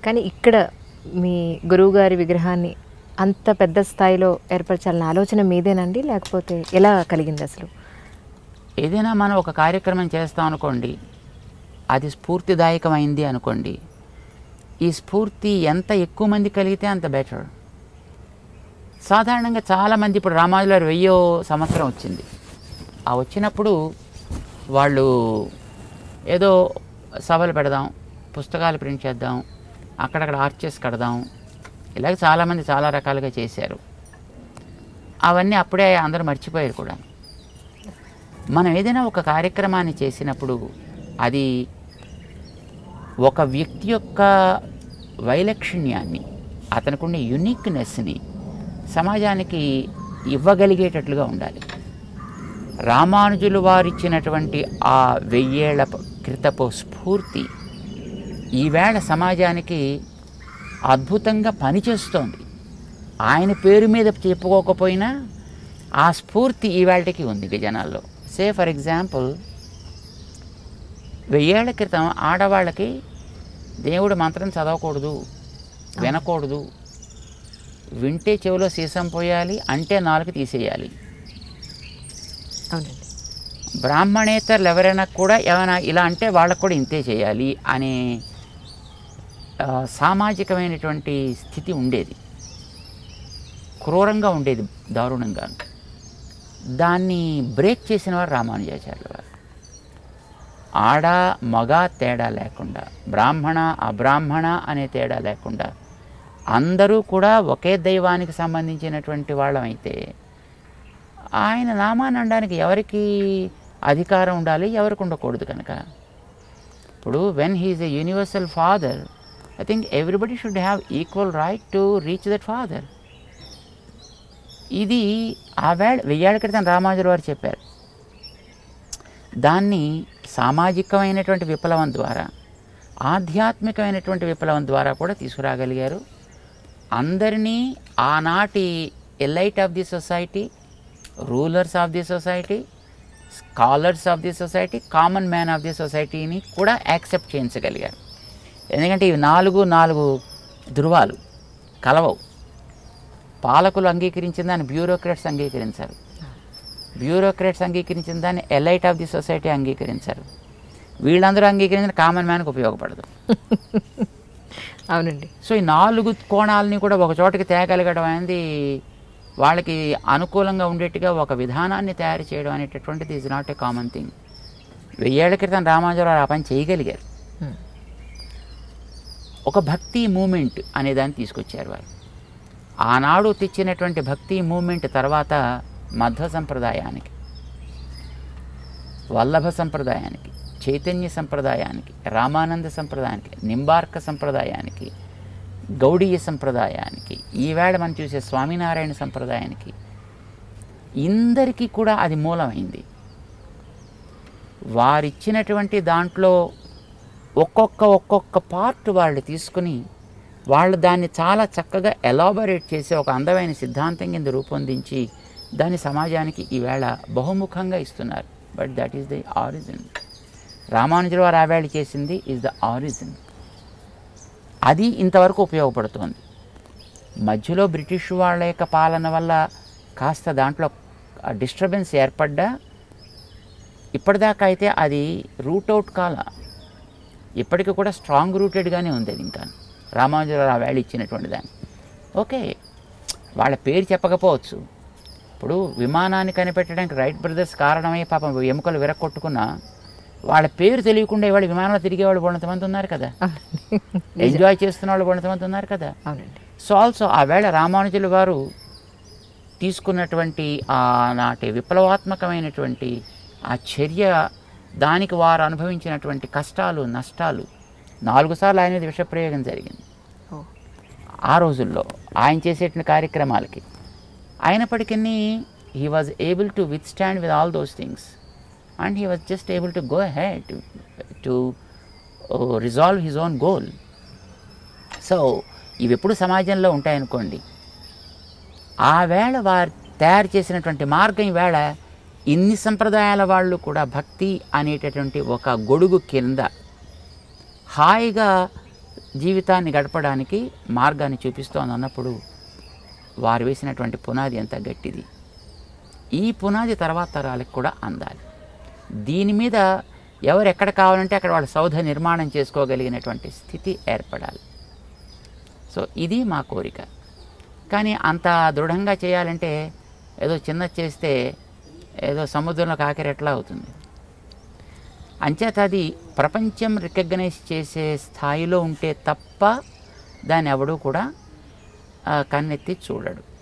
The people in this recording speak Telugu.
కానీ ఇక్కడ మీ గురువుగారి విగ్రహాన్ని అంత పెద్ద స్థాయిలో ఏర్పరచాలన్న ఆలోచన మీదేనండి లేకపోతే ఎలా కలిగింది అసలు ఏదైనా మనం ఒక కార్యక్రమం చేస్తాం అనుకోండి అది స్ఫూర్తిదాయకమైంది అనుకోండి ఈ స్ఫూర్తి ఎంత ఎక్కువ మంది కలిగితే అంత బెటర్ సాధారణంగా చాలామంది ఇప్పుడు రామాజుల వెయ్యో సంవత్సరం వచ్చింది ఆ వచ్చినప్పుడు వాళ్ళు ఏదో సభలు పెడదాం పుస్తకాలు ప్రింట్ చేద్దాం అక్కడక్కడ ఆర్చెస్ కడదాం ఇలాగ చాలామంది చాలా రకాలుగా చేశారు అవన్నీ అప్పుడే అందరూ మర్చిపోయారు కూడా మనం ఏదైనా ఒక కార్యక్రమాన్ని చేసినప్పుడు అది ఒక వ్యక్తి యొక్క వైలక్షణ్యాన్ని అతనికుండే యునిక్నెస్ని సమాజానికి ఇవ్వగలిగేటట్లుగా ఉండాలి రామానుజులు వారిచ్చినటువంటి ఆ వెయ్యేళ్ల ప- క్రితపు స్ఫూర్తి ఈవేళ సమాజానికి అద్భుతంగా పనిచేస్తోంది ఆయన పేరు మీద చెప్పుకోకపోయినా ఆ స్ఫూర్తి ఈవేళకి ఉంది ఇక జనాల్లో సే ఫర్ ఎగ్జాంపుల్ వెయ్యేళ్ల క్రితం ఆడవాళ్ళకి దేవుడు మంత్రం చదవకూడదు వినకూడదు వింటే చెవిలో సీసం పోయాలి అంటే నాలుగు తీసేయాలి అవునండి బ్రాహ్మణేతరులు ఎవరైనా కూడా ఏమైనా ఇలా అంటే వాళ్ళకు కూడా ఇంతే చేయాలి అనే ఆ, సామాజికమైనటువంటి స్థితి ఉండేది క్రూరంగా ఉండేది దారుణంగా దాన్ని బ్రేక్ చేసిన వారు రామానుజాచార్యుల వారు ఆడ మగ తేడా లేకుండా బ్రాహ్మణ అబ్రాహ్మణ అనే తేడా లేకుండా అందరూ కూడా ఒకే దైవానికి సంబంధించినటువంటి వాళ్ళమైతే ఆయన నామాన్ని అనడానికి ఎవరికి అధికారం ఉండాలి ఎవరికి ఉండకూడదు కనుక ఇప్పుడు when he's a universal father I think everybody should have equal right to reach that father ఇది ఆ వేళ వెయ్యేళ్ల క్రితం రామానుజుల వారు చెప్పారు దాన్ని సామాజికమైనటువంటి విప్లవం ద్వారా ఆధ్యాత్మికమైనటువంటి విప్లవం ద్వారా కూడా తీసుకురాగలిగారు అందరినీ ఆనాటి elite of the society rulers of the society scholars of the society common man of the సొసైటీని కూడా యాక్సెప్ట్ చేయించగలిగారు ఎందుకంటే ఇవి నాలుగు నాలుగు ధృవాలు కలవవు పాలకులు అంగీకరించిన దాన్ని బ్యూరోక్రాట్స్ అంగీకరించారు బ్యూరోక్రాట్స్ అంగీకరించిన దాన్ని ఎలైట్ ఆఫ్ ది సొసైటీ అంగీకరించారు వీళ్ళందరూ అంగీకరించిన కామన్ మ్యాన్కి ఉపయోగపడదు అవునండి సో ఈ నాలుగు కోణాలని కూడా ఒక చోటకి తేగలగడం అనేది వాళ్ళకి అనుకూలంగా ఉండేట్టుగా ఒక విధానాన్ని తయారు చేయడం అనేటటువంటిది is not a common thing వెయ్యేళ్ల క్రితం రామానుజరావు ఆ పని చేయగలిగారు Hmm. ఒక భక్తి మూమెంట్ అనే దాన్ని తీసుకొచ్చారు వారు ఆనాడు తెచ్చినటువంటి భక్తి మూమెంట్ తర్వాత మధ్వ సంప్రదాయానికి వల్లభ సంప్రదాయానికి చైతన్య సంప్రదాయానికి రామానంద సంప్రదాయానికి నింబార్క సంప్రదాయానికి గౌడీయ సంప్రదాయానికి ఈవేళ మనం చూసే స్వామినారాయణ సంప్రదాయానికి ఇందరికీ కూడా అది మూలమైంది వారిచ్చినటువంటి దాంట్లో ఒక్కొక్క ఒక్కొక్క పార్ట్ వాళ్ళు తీసుకుని వాళ్ళు దాన్ని చాలా చక్కగా ఎలాబరేట్ చేసి ఒక అందమైన సిద్ధాంతం కింద రూపొందించి దాన్ని సమాజానికి ఈవేళ బహుముఖంగా ఇస్తున్నారు but that is the origin రామానుజుల వారు ఆ వేళ చేసింది ఈజ్ ద ఆరిజిన్ అది ఇంతవరకు ఉపయోగపడుతోంది మధ్యలో బ్రిటిష్ వాళ్ళ యొక్క పాలన వల్ల కాస్త దాంట్లో డిస్టర్బెన్స్ ఏర్పడ్డా ఇప్పటిదాకా అయితే అది రూట్ అవుట్ కాల ఇప్పటికి కూడా స్ట్రాంగ్ రూటెడ్గానే ఉంది అది ఇంకా రామానుజరావు ఆ వేళ ఇచ్చినటువంటి దాన్ని ఓకే వాళ్ళ పేరు చెప్పకపోవచ్చు ఇప్పుడు విమానాన్ని కనిపెట్టడానికి రైట్ బ్రదర్స్ కారణమై పాపం ఎముకలు విరక్కొట్టుకున్నా వాళ్ళ పేరు తెలియకుండా ఇవాళ విమానంలో తిరిగేవాళ్ళు కొంతమంది ఉన్నారు కదా ఎంజాయ్ చేస్తున్న వాళ్ళు కొంతమంది ఉన్నారు కదా అవునండి సో ఆల్సో ఆ వేళ రామానుజుల వారు తీసుకున్నటువంటి ఆనాటి విప్లవాత్మకమైనటువంటి ఆ చర్య దానికి వారు అనుభవించినటువంటి కష్టాలు నష్టాలు నాలుగు సార్లు ఆయన మీద విషప్రయోగం జరిగింది ఓ ఆ రోజుల్లో ఆయన చేసేటువంటి కార్యక్రమాలకి అయినప్పటికీ he was able to withstand with all those things and he was just able to go head to resolve his own goal so ఇవి ఎప్పుడు సమాజంలో ఉంటాయనుకోండి ఆ వేళ వారు తయారు చేసినటువంటి మార్గం వేళ ఇన్ని సంప్రదాయాల వాళ్ళు కూడా భక్తి అనేటటువంటి ఒక గొడుగు కింద హాయిగా జీవితాన్ని గడపడానికి మార్గాన్ని చూపిస్తోంది అన్నప్పుడు వారు వేసినటువంటి పునాది ఎంత గట్టిది ఈ పునాది తర్వాత తరాలకు కూడా అందాలి దీని మీద ఎవరు ఎక్కడ కావాలంటే అక్కడ వాళ్ళ సౌధ నిర్మాణం చేసుకోగలిగినటువంటి స్థితి ఏర్పడాలి సో ఇది మా కోరిక కానీ అంత దృఢంగా చేయాలంటే ఏదో చిన్న చేస్తే ఏదో సముద్రంలో కాకిరి ఎట్లా అవుతుంది అంచేత అది ప్రపంచం రికగ్నైజ్ చేసే స్థాయిలో ఉంటే తప్ప దాన్ని ఎవడూ కూడా ఆ, కన్నెత్తి చూడడు